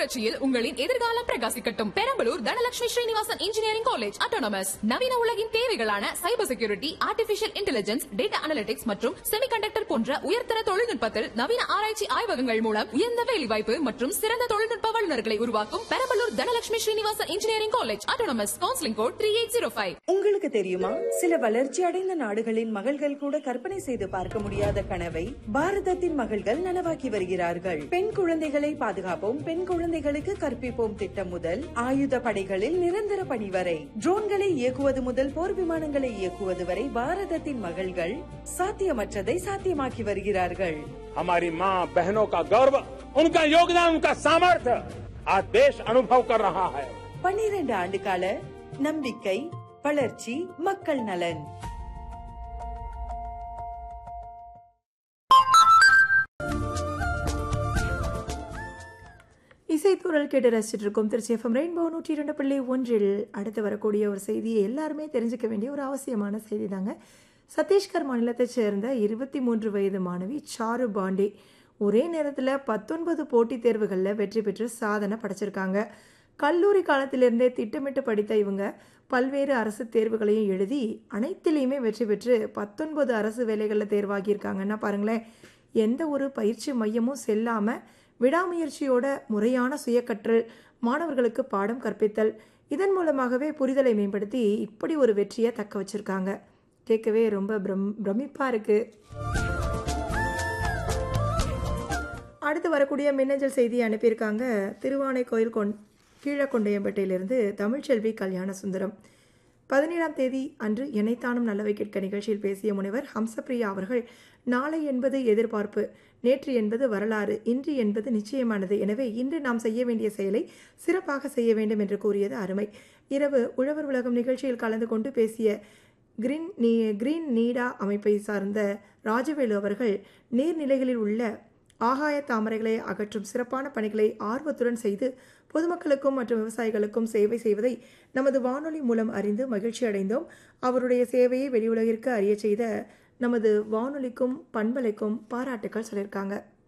புரட்சியில் உங்களின் எதிர்காலம் பிரகாசிக்கட்டும் Perambalur Dhanalakshmi Srinivasan engineering college autonomous நவீன உலகின் தேவைகளான cyber security artificial intelligence data analytics மற்றும் செமிகண்டக்டர் போன்ற உயர்தர தொழில்நுட்பத்தில் நவீன ஆராய்ச்சி ஆய்வகங்கள் மூலம் உயர்ந்த வேலைவாய்ப்பு மற்றும் சிறந்த தொழில்நுட்ப வல்லுநர்களை உருவாக்கும் Perambalur Dhanalakshmi Srinivasan engineering college autonomous counselling code three eight zero five உங்களுக்கு தெரியுமா சில வளர்ச்சி அடைந்த நாடுகளின் மகள்கள் கூட கற்பனை செய்து பார்க்க முடியாத கனவை பாரதத்தின் மகள்கள் நனவாக்கி வருகிறார்கள் பெண் குழந்தைகளை பாதுகாப்போம் பெண் குழந்தைகளுக்கு கற்பிப்போம் திட்டம் முதல் ஆயுத படைகளில் நிரந்தர பணி வரை ட்ரோன்களை இயக்குவது முதல் போர் விமானங்களை இயக்குவது வரை பாரதத்தின் மகள்கள் சாத்தியமற்றதை சாத்தியமாக்கி வருகிறார்கள் हमारी माँ बहनों का गौरव उनका योगदान उनका सामर्थ्य आज देश अनुभव कर रहा है பன்னிரண்டு ஆண்டு கால நம்பிக்கை வளர்ச்சி மக்கள் நலன் இசைத்தூரல் கேட்டு ரசிச்சுட்டு இருக்கோம் திருச்சி எஃப்எம் ரெயின்போ நூற்றி இரண்டு புள்ளி ஒன்றில் அடுத்து வரக்கூடிய ஒரு செய்தியை எல்லாருமே தெரிஞ்சுக்க வேண்டிய ஒரு அவசியமான செய்தி தாங்க சத்தீஸ்கர் மாநிலத்தைச் சேர்ந்த இருபத்தி மூன்று வயது மாணவி சாரு பாண்டே ஒரே நேரத்தில் பத்தொன்பது போட்டித் தேர்வுகளில் வெற்றி பெற்று சாதனை படைச்சிருக்காங்க கல்லூரி காலத்திலிருந்தே திட்டமிட்டு படித்த இவங்க பல்வேறு அரசு தேர்வுகளையும் எழுதி அனைத்திலையுமே வெற்றி பெற்று பத்தொன்பது அரசு வேலைகளில் தேர்வாகியிருக்காங்கன்னா பாருங்களேன் எந்த ஒரு பயிற்சி மையமும் செல்லாமல் விடாமுயற்சியோட முறையான சுயக்கற்றல் மாணவர்களுக்கு பாடம் கற்பித்தல் இதன் மூலமாகவே புரிதலை மேம்படுத்தி இப்படி ஒரு வெற்றியை தக்க வச்சிருக்காங்க கேட்கவே ரொம்ப பிரம் பிரமிப்பாக இருக்குது அடுத்து வரக்கூடிய மின்னஞ்சல் செய்தியை அனுப்பியிருக்காங்க திருவானைக்கோயில் கொண் கீழக்கொண்டையம்பேட்டையிலிருந்து தமிழ்ச்செல்வி கல்யாண சுந்தரம் பதினேழாம் தேதி அன்று இணைத்தானும் நல்லவை கேட்க நிகழ்ச்சியில் பேசிய முனைவர் ஹம்சப்பிரியா அவர்கள் நாளை என்பது எதிர்பார்ப்பு நேற்று என்பது வரலாறு இன்று என்பது நிச்சயமானது எனவே இன்று நாம் செய்ய வேண்டிய செயலை சிறப்பாக செய்ய வேண்டும் என்று கூறியது அருமை இரவு உழவர் உலகம் நிகழ்ச்சியில் கலந்து கொண்டு பேசிய கிரீன் நீ கிரீன் நீடா அமைப்பை சார்ந்த ராஜவேலு அவர்கள் நீர்நிலைகளில் உள்ள ஆகாய தாமரைகளை அகற்றும் சிறப்பான பணிகளை ஆர்வத்துடன் செய்து பொதுமக்களுக்கும் மற்றும் விவசாயிகளுக்கும் சேவை செய்வதை நமது வானொலி மூலம் அறிந்து மகிழ்ச்சி அடைந்தோம் அவருடைய சேவையை வெளியுலகிற்கு அறிய செய்த நமது வானொலிக்கும் பண்பலைக்கும் பாராட்டுக்கள் சொல்லியிருக்காங்க